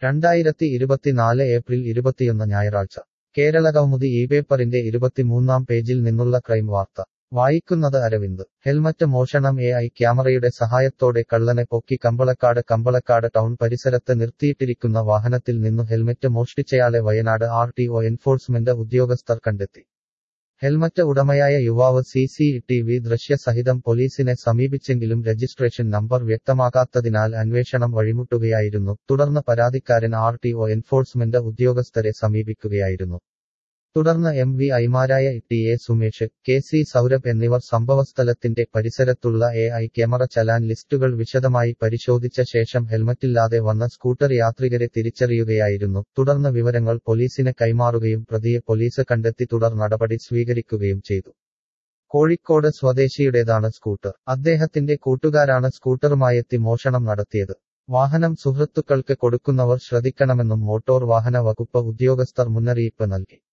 രണ്ടായിരത്തി ഇരുപത്തിനാല് ഏപ്രിൽ ഇരുപത്തിയൊന്ന് ഞായറാഴ്ച കേരള കൗമുദി ഈ പേപ്പറിന്റെ ഇരുപത്തിമൂന്നാം പേജിൽ നിന്നുള്ള ക്രൈം വാർത്ത വായിക്കുന്നത് അരവിന്ദ് ഹെൽമറ്റ് മോഷണം എ ഐ ക്യാമറയുടെ സഹായത്തോടെ കള്ളനെ പൊക്കി കമ്പളക്കാട് കമ്പളക്കാട് ടൗൺ പരിസരത്ത് നിർത്തിയിട്ടിരിക്കുന്ന വാഹനത്തിൽ നിന്നു ഹെൽമറ്റ് മോഷ്ടിച്ചയാളെ Wayanad R T O enforcement ഉദ്യോഗസ്ഥർ കണ്ടെത്തി ഹെൽമറ്റ് ഉടമയായ യുവാവ് സി സി ടി വി ദൃശ്യസഹിതം പോലീസിനെ സമീപിച്ചെങ്കിലും രജിസ്ട്രേഷൻ നമ്പർ വ്യക്തമാകാത്തതിനാൽ അന്വേഷണം വഴിമുട്ടുകയായിരുന്നു തുടർന്ന് പരാതിക്കാരൻ ആർ ടി ഒ എൻഫോഴ്സ്മെന്റ് ഉദ്യോഗസ്ഥരെ സമീപിക്കുകയായിരുന്നു തുടർന്ന് എം വി ഐമാരായ T A Sumesh K C Saurabh എന്നിവർ സംഭവസ്ഥലത്തിന്റെ പരിസരത്തുള്ള എ ഐ ക്യാമറ ചലാൻ ലിസ്റ്റുകൾ വിശദമായി പരിശോധിച്ച ശേഷം ഹെൽമറ്റില്ലാതെ വന്ന സ്കൂട്ടർ യാത്രികരെ തിരിച്ചറിയുകയായിരുന്നു തുടർന്ന് വിവരങ്ങൾ പോലീസിന് കൈമാറുകയും പ്രതിയെ പോലീസ് കണ്ടെത്തി തുടർ നടപടി സ്വീകരിക്കുകയും ചെയ്തു കോഴിക്കോട് സ്വദേശിയുടേതാണ് സ്കൂട്ടർ അദ്ദേഹത്തിന്റെ കൂട്ടുകാരാണ് സ്കൂട്ടറുമായെത്തി മോഷണം നടത്തിയത് വാഹനം സുഹൃത്തുക്കൾക്ക് കൊടുക്കുന്നവർ ശ്രദ്ധിക്കണമെന്നും മോട്ടോർ വാഹന വകുപ്പ് ഉദ്യോഗസ്ഥർ മുന്നറിയിപ്പ് നൽകി